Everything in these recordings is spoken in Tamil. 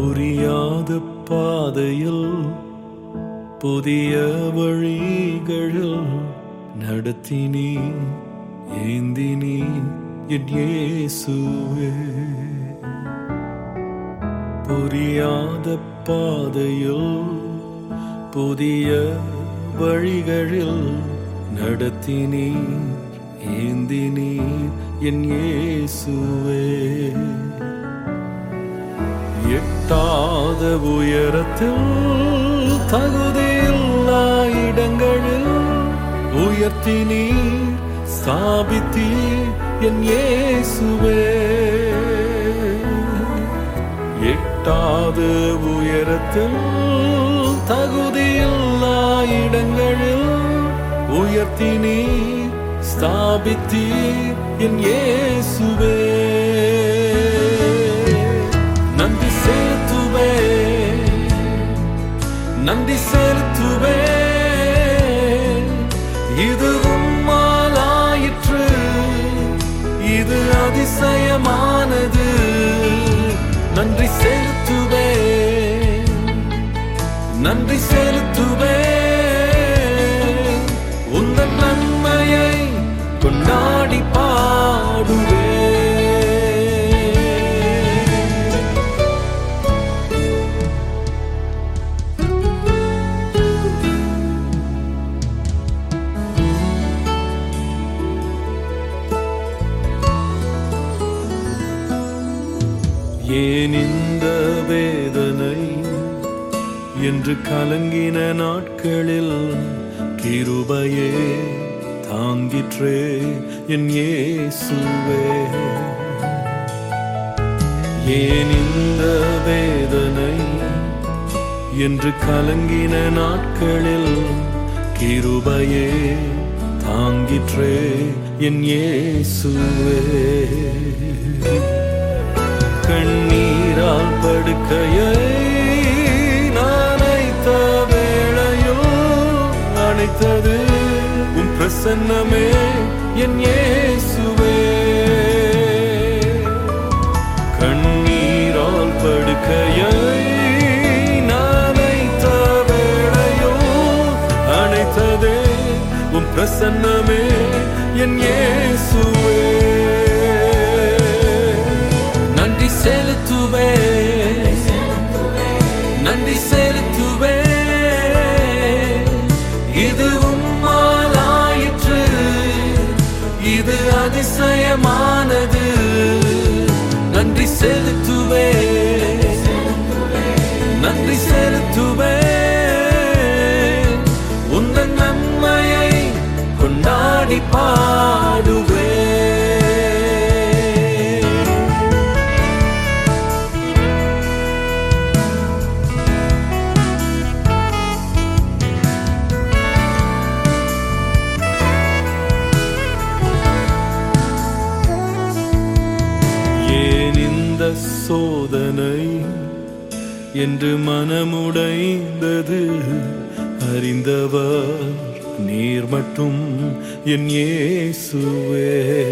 புரியாத பாதையில் புதிய வழிகளில் நடத்தினீ ஏந்தினீ என் இயேசுவே புரியாத பாதையில் புதிய வழிகளில் நடத்தினீர் ஏந்தினீர் என் இயேசுவே எட்டாத உயரத்தில் தகுதியில்லா இடங்களில் உயர்த்தினீர் ஸ்தாபித்தீர் என் இயேசுவே எட்டாத உயரத்தில் தகுதியில்லா இடங்களில் உயர்த்தினீர் ஸ்தாபித்தீர் என் இயேசுவே நன்றி செலுத்துவே நன்றி செலுத்துவே இது உம்மாலாயிற்று இது அதிசயமானது நன்றி செலுத்துவே நன்றி செலுத்துவே உந்தன் நன்மையை கொண்டாடி பாடுவே ஏன் இந்த வேதனை என்று கலங்கின நாட்களில் கிருபையே தாங்கிற்றே என் இயேசுவே ஏன் இந்த வேதனை என்று கலங்கின நாட்களில் கிருபையே தாங்கிற்றே என் இயேசுவே கண்ணீரால் படுக்கையை நானைத்த வேளையோ அணைத்தது உன் பிரசன்னமே என் இயேசுவே கண்ணீரால் படுக்கையை நானைத்த வேளையோ அணைத்ததே உன் பிரசன்னமே என் இயேசுவே நன்றி செலுத்துவே நன்றி செலுத்துவே இது உம்மாலாயிற்று இது அதிசயமானது நன்றி செலுத்துவே நன்றி செலுத்துவே உந்தன் நன்மையை கொண்டாடி பாடுவே ஏன் இந்த சோதனை என்று மனமுடைந்தது அறிந்தவர் நீர் மட்டும் என் இயேசுவே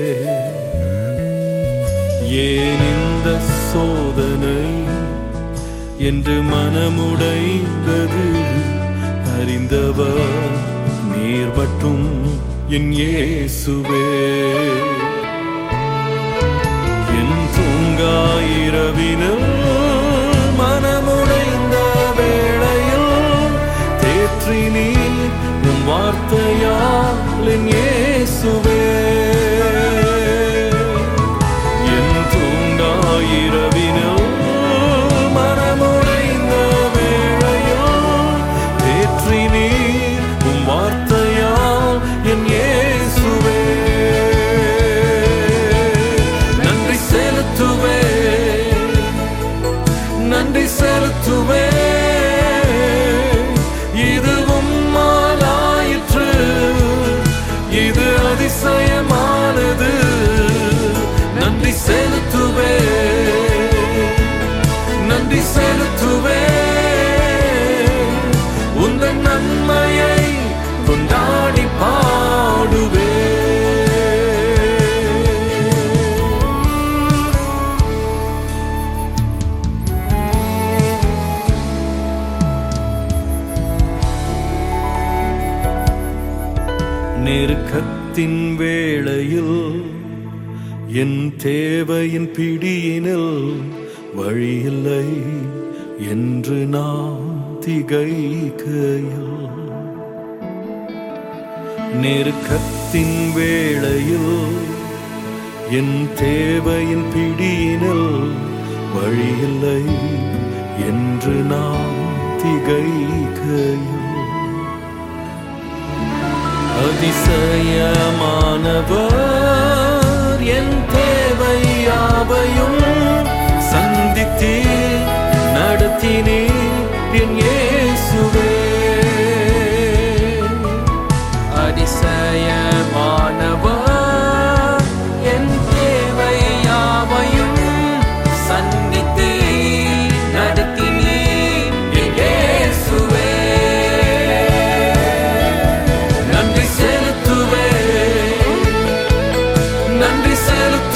ஏன் இந்த சோதனை என்று மனமுடைந்தது அறிந்தவர் நீர் மட்டும் என் இயேசுவே என் தூங்காயிரவினில் மனமுடைந்த வேளையில் தேற்றி நீ உன் வார்த்தையால் என் இயேசுவே என் தூங்காயிரவினில் மனமுடைந்த வேளையில் தேற்றி நீ உன் வார்த்தையால் என் இயேசுவே நன்றி செலுத்துவே நன்றி செலுத்துவே இது உம்மாலாயிற்று இது என் தேவையின் பிடியினில் வழியில்லை என்று நான் திகைக்கையில் நெருக்கத்தின் வேளையில் என் தேவையின் பிடியினில் வழியில்லை என்று நான் திகைக்கையில் அதிசயமானவர் என் தேவை யாவையும் சந்தித்தே நடத்தினே என் இயேசுவே அதிசயமானவர் என் தேவை யாவையும் சந்தித்தே நடத்தினீர் என் இயேசுவே நன்றி செலுத்துவே நன்றி செலுத்துவே